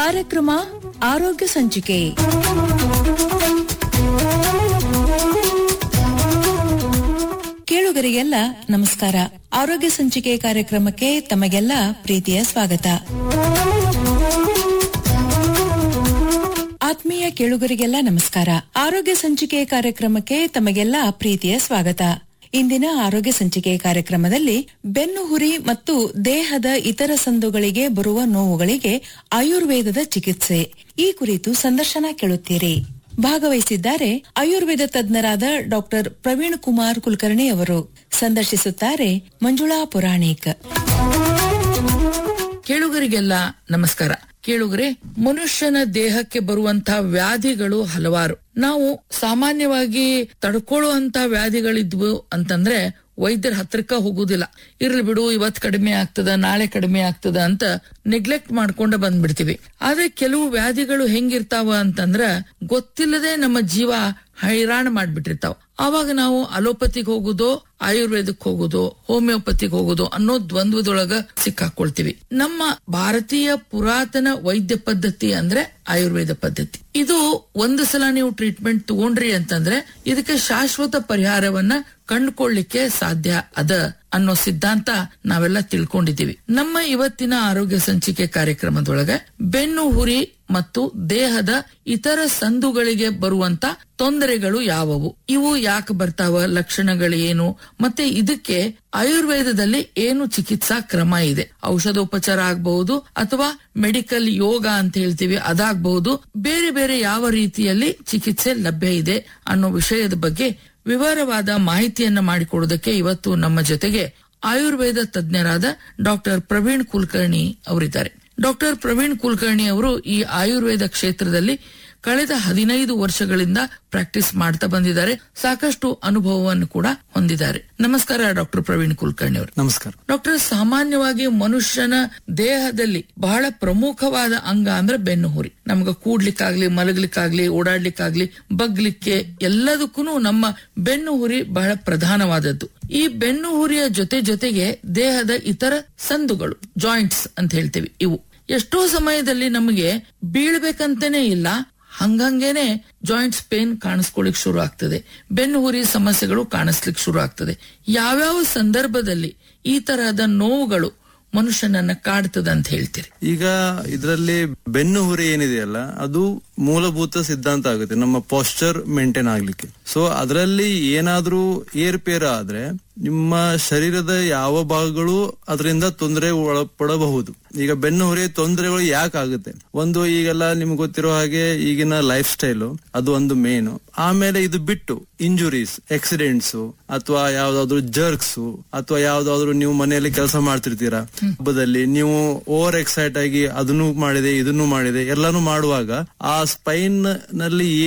ಕಾರ್ಯಕ್ರಮ ಆರೋಗ್ಯ ಸಂಚಿಕೆ ಕೇಳುಗರಿಗೆಲ್ಲ ನಮಸ್ಕಾರ ಆರೋಗ್ಯ ಸಂಚಿಕೆ ಕಾರ್ಯಕ್ರಮಕ್ಕೆ ತಮಗೆಲ್ಲ ಪ್ರೀತಿಯ ಸ್ವಾಗತ ಆತ್ಮೀಯ ಕೇಳುಗರಿಗೆಲ್ಲ ನಮಸ್ಕಾರ ಆರೋಗ್ಯ ಸಂಚಿಕೆ ಕಾರ್ಯಕ್ರಮಕ್ಕೆ ತಮಗೆಲ್ಲ ಪ್ರೀತಿಯ ಸ್ವಾಗತ ಇಂದಿನ ಆರೋಗ್ಯ ಸಂಚಿಕೆ ಕಾರ್ಯಕ್ರಮದಲ್ಲಿ ಬೆನ್ನು ಹುರಿ ಮತ್ತು ದೇಹದ ಇತರ ಸಂದುಗಳಿಗೆ ಬರುವ ನೋವುಗಳಿಗೆ ಆಯುರ್ವೇದದ ಚಿಕಿತ್ಸೆ ಈ ಕುರಿತು ಸಂದರ್ಶನ ಕೇಳುತ್ತೀರಿ ಭಾಗವಹಿಸಿದ್ದಾರೆ ಆಯುರ್ವೇದ ತಜ್ಞರಾದ ಡಾಕ್ಟರ್ ಪ್ರವೀಣ್ ಕುಮಾರ್ ಕುಲಕರ್ಣಿ ಅವರು ಸಂದರ್ಶಿಸುತ್ತಾರೆ ಮಂಜುಳಾ ಪುರಾಣಿಕ್ ಕೇಳುಗರಿಗೆಲ್ಲ ನಮಸ್ಕಾರ ಕೇಳುಗರೆ ಮನುಷ್ಯನ ದೇಹಕ್ಕೆ ಬರುವಂತಹ ವ್ಯಾಧಿಗಳು ಹಲವಾರು ನಾವು ಸಾಮಾನ್ಯವಾಗಿ ತಡ್ಕೊಳ್ಳುವಂತ ವ್ಯಾಧಿಗಳಿದ್ವು ಅಂತಂದ್ರೆ ವೈದ್ಯರ ಹತ್ರಕ್ಕ ಹೋಗುದಿಲ್ಲ ಇರ್ಲಿ ಬಿಡು ಇವತ್ ಕಡಿಮೆ ಆಗ್ತದ ನಾಳೆ ಕಡಿಮೆ ಆಗ್ತದ ಅಂತ ನೆಗ್ಲೆಕ್ಟ್ ಮಾಡ್ಕೊಂಡ ಬಂದ್ಬಿಡ್ತೀವಿ ಆದ್ರೆ ಕೆಲವು ವ್ಯಾಧಿಗಳು ಹೆಂಗಿರ್ತಾವ ಅಂತಂದ್ರ ಗೊತ್ತಿಲ್ಲದೆ ನಮ್ಮ ಜೀವ ಹೈರಾಣ ಮಾಡ್ಬಿಟ್ಟಿರ್ತಾವ ಆವಾಗ ನಾವು ಅಲೋಪತಿಗೆ ಹೋಗುದೋ ಆಯುರ್ವೇದಕ್ಕೆ ಹೋಗುದೋ ಹೋಮಿಯೋಪತಿಗೆ ಹೋಗುದೋ ಅನ್ನೋ ದ್ವಂದ್ವದೊಳಗ ಸಿಕ್ಕಾಕೊಳ್ತೀವಿ ನಮ್ಮ ಭಾರತೀಯ ಪುರಾತನ ವೈದ್ಯ ಪದ್ಧತಿ ಅಂದ್ರೆ ಆಯುರ್ವೇದ ಪದ್ಧತಿ ಇದು ಒಂದು ಸಲ ನೀವು ಟ್ರೀಟ್ಮೆಂಟ್ ತಗೊಂಡ್ರಿ ಅಂತಂದ್ರೆ ಇದಕ್ಕೆ ಶಾಶ್ವತ ಪರಿಹಾರವನ್ನ ಕಂಡುಕೊಳ್ಳಿಕ್ಕೆ ಸಾಧ್ಯ ಅದ ಅನ್ನೋ ಸಿದ್ಧಾಂತ ನಾವೆಲ್ಲ ತಿಳ್ಕೊಂಡಿದ್ದೀವಿ ನಮ್ಮ ಇವತ್ತಿನ ಆರೋಗ್ಯ ಸಂಚಿಕೆ ಕಾರ್ಯಕ್ರಮದೊಳಗೆ ಬೆನ್ನು ಹುರಿ ಮತ್ತು ದೇಹದ ಇತರ ಸಂದುಗಳಿಗೆ ಬರುವಂತ ತೊಂದರೆಗಳು ಯಾವುವು ಇವು ಯಾಕೆ ಬರ್ತಾವ ಲಕ್ಷಣಗಳು ಏನು ಮತ್ತೆ ಇದಕ್ಕೆ ಆಯುರ್ವೇದದಲ್ಲಿ ಏನು ಚಿಕಿತ್ಸಾ ಕ್ರಮ ಇದೆ ಔಷಧೋಪಚಾರ ಆಗಬಹುದು ಅಥವಾ ಮೆಡಿಕಲ್ ಯೋಗ ಅಂತ ಹೇಳ್ತೀವಿ ಅದಾಗಬಹುದು ಬೇರೆ ಬೇರೆ ಯಾವ ರೀತಿಯಲ್ಲಿ ಚಿಕಿತ್ಸೆ ಲಭ್ಯ ಇದೆ ಅನ್ನೋ ವಿಷಯದ ಬಗ್ಗೆ ವಿವರವಾದ ಮಾಹಿತಿಯನ್ನ ಮಾಡಿಕೊಡೋದಕ್ಕೆ ಇವತ್ತು ನಮ್ಮ ಜೊತೆಗೆ ಆಯುರ್ವೇದ ತಜ್ಞರಾದ ಡಾಕ್ಟರ್ ಪ್ರವೀಣ್ ಕುಲಕರ್ಣಿ ಅವರಿದ್ದಾರೆ ಡಾಕ್ಟರ್ ಪ್ರವೀಣ್ ಕುಲಕರ್ಣಿ ಅವರು ಈ ಆಯುರ್ವೇದ ಕ್ಷೇತ್ರದಲ್ಲಿ ಕಳೆದ ಹದಿನೈದು ವರ್ಷಗಳಿಂದ ಪ್ರಾಕ್ಟೀಸ್ ಮಾಡ್ತಾ ಬಂದಿದ್ದಾರೆ ಸಾಕಷ್ಟು ಅನುಭವವನ್ನು ಕೂಡ ಹೊಂದಿದ್ದಾರೆ ನಮಸ್ಕಾರ ಡಾಕ್ಟರ್ ಪ್ರವೀಣ್ ಕುಲಕರ್ಣಿ ಅವರು ನಮಸ್ಕಾರ ಡಾಕ್ಟರ್ ಸಾಮಾನ್ಯವಾಗಿ ಮನುಷ್ಯನ ದೇಹದಲ್ಲಿ ಬಹಳ ಪ್ರಮುಖವಾದ ಅಂಗ ಅಂದ್ರೆ ಬೆನ್ನು ಹುರಿ ನಮ್ಗ ಕೂಡ್ಲಿಕ್ಕಾಗ್ಲಿ ಮಲಗ್ಲಿಕ್ಕಾಗ್ಲಿ ಓಡಾಡ್ಲಿಕ್ಕಾಗ್ಲಿ ಬಗ್ಲಿಕ್ಕೆ ಎಲ್ಲದಕ್ಕೂ ನಮ್ಮ ಬೆನ್ನು ಹುರಿ ಬಹಳ ಪ್ರಧಾನವಾದದ್ದು ಈ ಬೆನ್ನು ಹುರಿಯ ಜೊತೆ ಜೊತೆಗೆ ದೇಹದ ಇತರ ಸಂದುಗಳು ಜಾಯಿಂಟ್ಸ್ ಅಂತ ಹೇಳ್ತೀವಿ ಇವು ಎಷ್ಟೋ ಸಮಯದಲ್ಲಿ ನಮಗೆ ಬೀಳ್ಬೇಕಂತನೇ ಇಲ್ಲ ಹಂಗಂಗೇನೆ ಜಾಯಿಂಟ್ಸ್ ಪೇನ್ ಕಾಣಿಸ್ಕೊಳ್ಳಿಕ್ ಶುರು ಆಗ್ತದೆ ಬೆನ್ನು ಹುರಿ ಸಮಸ್ಯೆಗಳು ಕಾಣಿಸ್ಲಿಕ್ಕೆ ಶುರು ಆಗ್ತದೆ ಯಾವ್ಯಾವ ಸಂದರ್ಭದಲ್ಲಿ ಈ ತರಹದ ನೋವುಗಳು ಮನುಷ್ಯನನ್ನ ಕಾಡ್ತದ ಅಂತ ಹೇಳ್ತೀರಿ ಈಗ ಇದರಲ್ಲಿ ಬೆನ್ನು ಹುರಿ ಏನಿದೆಯಲ್ಲ ಅದು ಮೂಲಭೂತ ಸಿದ್ಧಾಂತ ಆಗುತ್ತೆ ನಮ್ಮ ಪಾಸ್ಚರ್ ಮೇಂಟೈನ್ ಆಗ್ಲಿಕ್ಕೆ ಸೊ ಅದರಲ್ಲಿ ಏನಾದ್ರೂ ಏರ್ಪೇರ ಆದ್ರೆ ನಿಮ್ಮ ಶರೀರದ ಯಾವ ಭಾಗಗಳು ಅದರಿಂದ ತೊಂದರೆ ಒಳಪಡಬಹುದು ಈಗ ಬೆನ್ನು ಹುರಿ ತೊಂದರೆಗಳು ಯಾಕೆ ಆಗುತ್ತೆ ಒಂದು ಈಗೆಲ್ಲ ನಿಮ್ಗೆ ಗೊತ್ತಿರೋ ಹಾಗೆ ಈಗಿನ ಲೈಫ್ ಸ್ಟೈಲು ಅದು ಒಂದು ಮೇನ್ ಆಮೇಲೆ ಇದು ಬಿಟ್ಟು ಇಂಜುರೀಸ್ ಆಕ್ಸಿಡೆಂಟ್ಸ್ ಅಥವಾ ಯಾವ್ದಾದ್ರು ಜರ್ಕ್ಸ್ ಅಥವಾ ಯಾವ್ದಾದ್ರು ನೀವು ಮನೆಯಲ್ಲಿ ಕೆಲಸ ಮಾಡ್ತಿರ್ತೀರಾ ಹಬ್ಬದಲ್ಲಿ ನೀವು ಓವರ್ ಎಕ್ಸೈಟ್ ಆಗಿ ಅದನ್ನು ಮಾಡಿದೆ ಇದನ್ನು ಮಾಡಿದೆ ಎಲ್ಲಾನು ಮಾಡುವಾಗ ಆ ಸ್ಪೈನ್ ನಲ್ಲಿ